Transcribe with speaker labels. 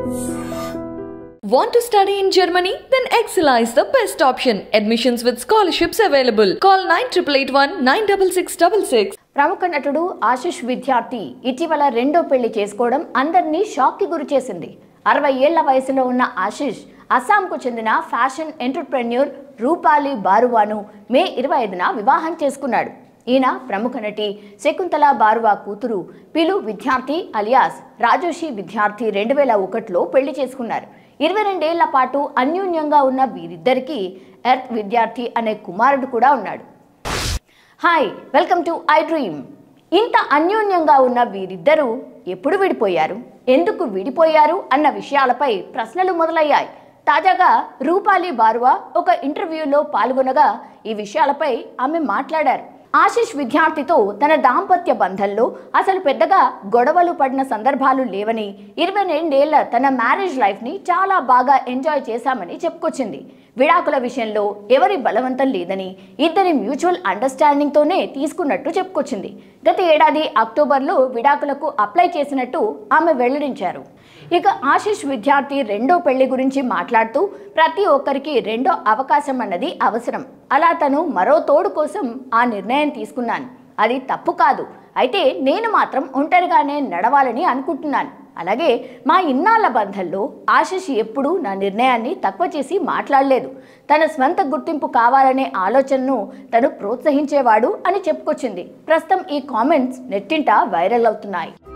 Speaker 1: Want to study in Germany? Then Excella is the best option. Admissions with scholarships available. Call 9881 96666.
Speaker 2: ప్రముఖ నటుడు ఆశిష్ విద్యార్థి ఇటీవల రెండో పెళ్లి చేసుకోవడం అందరినీ షాక్కి గురి చేసింది అరవై ఏళ్ల వయసులో ఉన్న ఆశిష్ అస్సాంకు చెందిన ఫ్యాషన్ ఎంటర్ప్రెన్యూర్ రూపాలి బారువాను మే ఇరవై ఐదున వివాహం చేసుకున్నాడు ఈయన ప్రముఖ నటి శకుంతల బారువా కూతురు పిలు విద్యార్థి అలియాస్ రాజోషి విద్యార్థి రెండు వేల ఒకటిలో పెళ్లి చేసుకున్నారు ఇరవై రెండేళ్ల పాటు అన్యోన్యంగా ఉన్న వీరిద్దరికీ ఎర్త్ విద్యార్థి అనే కుమారుడు కూడా ఉన్నాడు hi welcome to I dream ఇంత అన్యోన్యంగా ఉన్న వీరిద్దరూ ఎప్పుడు విడిపోయారు ఎందుకు విడిపోయారు అన్న విషయాలపై ప్రశ్నలు మొదలయ్యాయి తాజాగా రూపాలి బారువా ఒక ఇంటర్వ్యూలో పాల్గొనగా ఈ విషయాలపై ఆమె మాట్లాడారు ఆశిష్ విద్యార్థితో తన దాంపత్య బంధంలో అసలు పెద్దగా గొడవలు పడిన సందర్భాలు లేవని ఇరవై రెండేళ్ల తన మ్యారేజ్ లైఫ్ని చాలా బాగా ఎంజాయ్ చేశామని చెప్పుకొచ్చింది విడాకుల విషయంలో ఎవరి బలవంతం లేదని ఇద్దరి మ్యూచువల్ అండర్స్టాండింగ్తోనే తీసుకున్నట్టు చెప్పుకొచ్చింది గత ఏడాది అక్టోబర్లో విడాకులకు అప్లై చేసినట్టు ఆమె వెల్లడించారు ఇక ఆశిష్ విద్యార్థి రెండో పెళ్లి గురించి మాట్లాడుతూ ప్రతి ఒక్కరికి రెండో అవకాశం అన్నది అవసరం అలా తను మరో తోడు కోసం ఆ నిర్ణయం తీసుకున్నాను అది తప్పు కాదు అయితే నేను మాత్రం ఒంటరిగానే నడవాలని అనుకుంటున్నాను అలాగే మా ఇన్నాళ్ల బంధంలో ఆశిష్ ఎప్పుడూ నా నిర్ణయాన్ని తక్కువ చేసి మాట్లాడలేదు తన స్వంత గుర్తింపు కావాలనే ఆలోచనను తను ప్రోత్సహించేవాడు అని చెప్పుకొచ్చింది ప్రస్తుతం ఈ కామెంట్స్ నెట్టింట వైరల్ అవుతున్నాయి